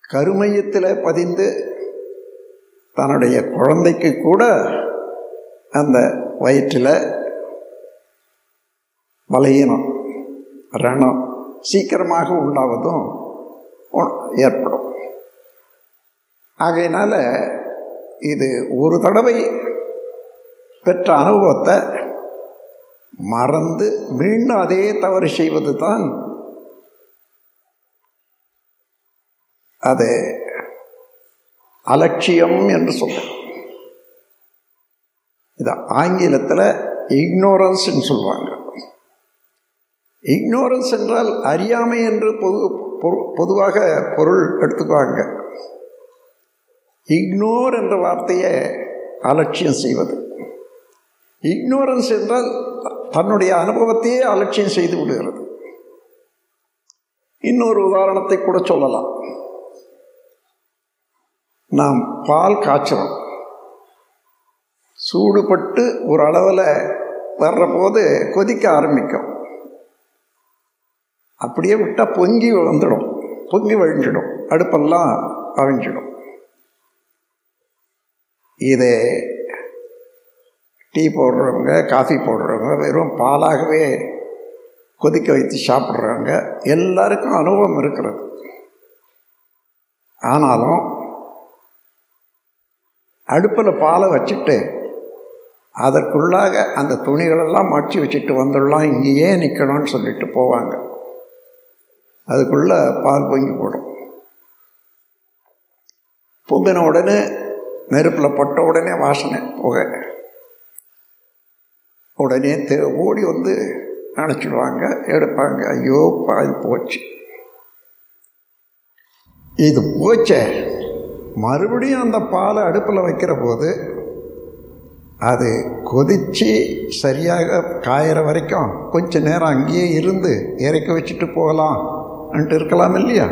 கருமையத்தில் பதிந்து தன்னுடைய குழந்தைக்கு கூட அந்த வயிற்றில் பலகீனம் ரணம் சீக்கிரமாக உண்டாவதும் ஏற்படும் ஆகையினால இது ஒரு தடவை பெற்ற அனுபவத்தை மறந்து மீண்டும் அதே தவறு செய்வது தான் அது அலட்சியம் என்று சொல்றோம் இது ஆங்கிலத்தில் இக்னோரன்ஸ்ன்னு சொல்லுவாங்க இக்னோரன்ஸ் என்றால் அறியாமை என்று பொது பொதுவாக பொருள் எடுத்துக்குவாங்க இக்னோர் என்ற வார்த்தையை அலட்சியம் செய்வது இக்னோரன்ஸ் என்றால் தன்னுடைய அனுபவத்தையே அலட்சியம் செய்து விடுகிறது இன்னொரு உதாரணத்தை கூட சொல்லலாம் நாம் பால் காய்ச்சறோம் சூடுபட்டு ஒரு அளவில் வர்ற போது கொதிக்க ஆரம்பிக்கும் அப்படியே விட்டால் பொங்கி வந்துடும் பொங்கி வழிஞ்சிடும் அடுப்பெல்லாம் அழிஞ்சிடும் இது டீ போடுறவங்க காஃபி போடுறவங்க வெறும் பாலாகவே கொதிக்க வைத்து சாப்பிட்றவங்க எல்லாருக்கும் அனுபவம் இருக்கிறது ஆனாலும் அடுப்பில் பாலை வச்சுட்டு அதற்குள்ளாக அந்த துணிகளெல்லாம் மடிச்சு வச்சுட்டு வந்துடலாம் இங்கேயே நிற்கணும்னு சொல்லிட்டு போவாங்க அதுக்குள்ளே பால் பொங்கி போடும் பொங்கின உடனே நெருப்பில் பட்ட உடனே வாசனை புகை உடனே தே ஓடி வந்து நினச்சிடுவாங்க எடுப்பாங்க ஐயோ பால் போச்சு இது போச்சே மறுபடியும் அந்த பாலை அடுப்பில் வைக்கிற போது அது கொதித்து சரியாக காயிற வரைக்கும் கொஞ்ச நேரம் அங்கேயே இருந்து இறக்க வச்சுட்டு போகலாம்ன்ட்டு இருக்கலாம் இல்லையா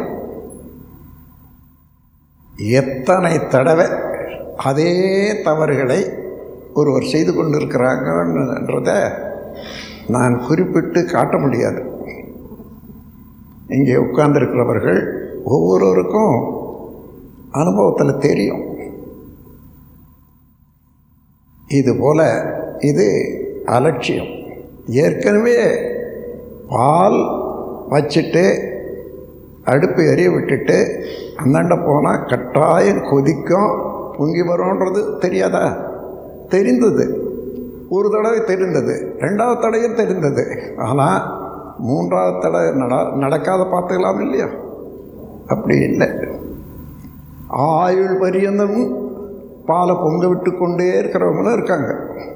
எத்தனை தடவை அதே தவறுகளை ஒருவர் செய்து கொண்டிருக்கிறாங்கன்றத நான் குறிப்பிட்டு காட்ட முடியாது இங்கே உட்கார்ந்துருக்கிறவர்கள் ஒவ்வொருவருக்கும் அனுபவத்தில் தெரியும் இது போல இது அலட்சியம் ஏற்கனவே பால் வச்சுட்டு அடுப்பு எரிய விட்டுட்டு அந்தாண்ட போனால் கட்டாயம் கொதிக்கும் பொங்கி வரும்ன்றது தெரியாதா தெரிந்தது ஒரு தடவை தெரிந்தது ரெண்டாவது தடவையும் தெரிந்தது ஆனால் மூன்றாவது தடவை நட நடக்காத பார்த்துக்கலாம் இல்லையா அப்படி இல்லை ஆயுள் பரியந்தமும் பாலை பொங்க விட்டு கொண்டே இருக்கிறவங்களும் இருக்காங்க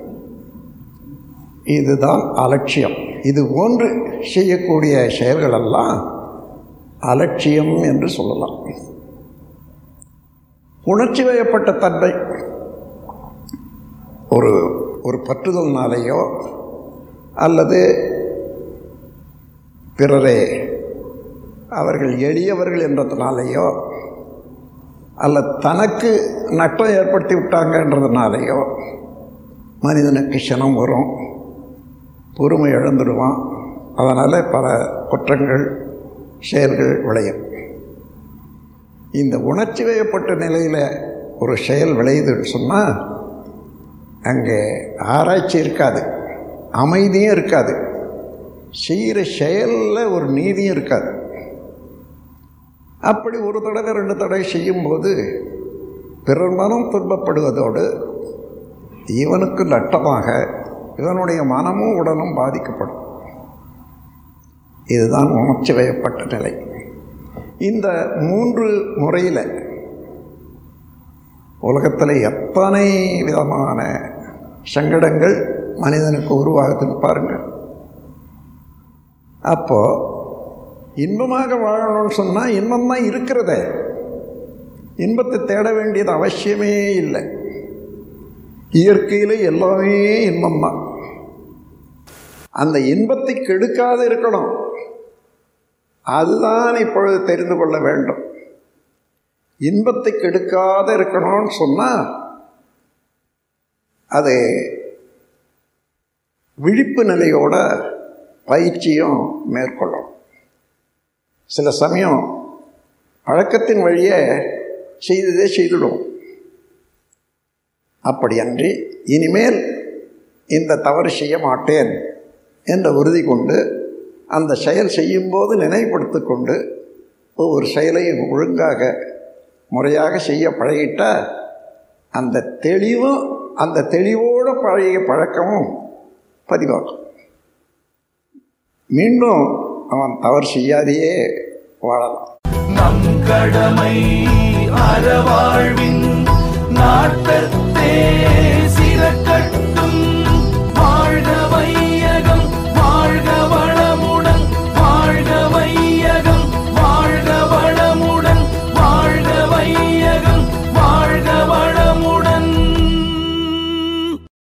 இதுதான் அலட்சியம் இது போன்று செய்யக்கூடிய செயல்களெல்லாம் அலட்சியம் என்று சொல்லலாம் உணர்ச்சி வயப்பட்ட தன்மை ஒரு ஒரு பற்றுதல்னாலேயோ அல்லது பிறரே அவர்கள் எளியவர்கள் என்றதுனாலேயோ அல்ல தனக்கு நட்டம் ஏற்படுத்தி விட்டாங்கன்றதுனாலேயோ மனிதனுக்கு சினம் வரும் பொறுமை இழந்துடுவான் அதனால் பல குற்றங்கள் செயல்கள் விளையும் இந்த உணர்ச்சி வயப்பட்ட நிலையில் ஒரு செயல் விளையுதுன்னு சொன்னால் அங்கே ஆராய்ச்சி இருக்காது அமைதியும் இருக்காது செய்கிற செயலில் ஒரு நீதியும் இருக்காது அப்படி ஒரு தடவை ரெண்டு தடவை செய்யும்போது பிறர் மனம் துன்பப்படுவதோடு இவனுக்கு நட்டமாக இவனுடைய மனமும் உடலும் பாதிக்கப்படும் இதுதான் உணர்ச்சி வயப்பட்ட நிலை இந்த மூன்று முறையில் உலகத்தில் எத்தனை விதமான சங்கடங்கள் மனிதனுக்கு உருவாகுதுன்னு பாருங்கள் அப்போது இன்பமாக வாழணும்னு சொன்னால் இன்பம் தான் இருக்கிறதே இன்பத்தை தேட வேண்டியது அவசியமே இல்லை இயற்கையில் எல்லாமே இன்பம் தான் அந்த இன்பத்தை கெடுக்காது இருக்கணும் அதுதான் இப்பொழுது தெரிந்து கொள்ள வேண்டும் இன்பத்தை கெடுக்காத இருக்கணும்னு சொன்னால் அது விழிப்பு நிலையோட பயிற்சியும் மேற்கொள்ளும் சில சமயம் பழக்கத்தின் வழியே செய்ததே செய்துடும் அப்படியன்றி இனிமேல் இந்த தவறு செய்ய மாட்டேன் என்ற உறுதி கொண்டு அந்த செயல் செய்யும்போது நினைவுபடுத்தி கொண்டு ஒவ்வொரு செயலையும் ஒழுங்காக முறையாக செய்ய பழகிட்டால் அந்த தெளிவும் அந்த தெளிவோடு பழகிய பழக்கமும் பதிவாகும் மீண்டும் அவன் தவறு செய்யாதையே வாழலாம் நம் கடமை அறவாழ்வின் நாட்டத்தே சிறக்க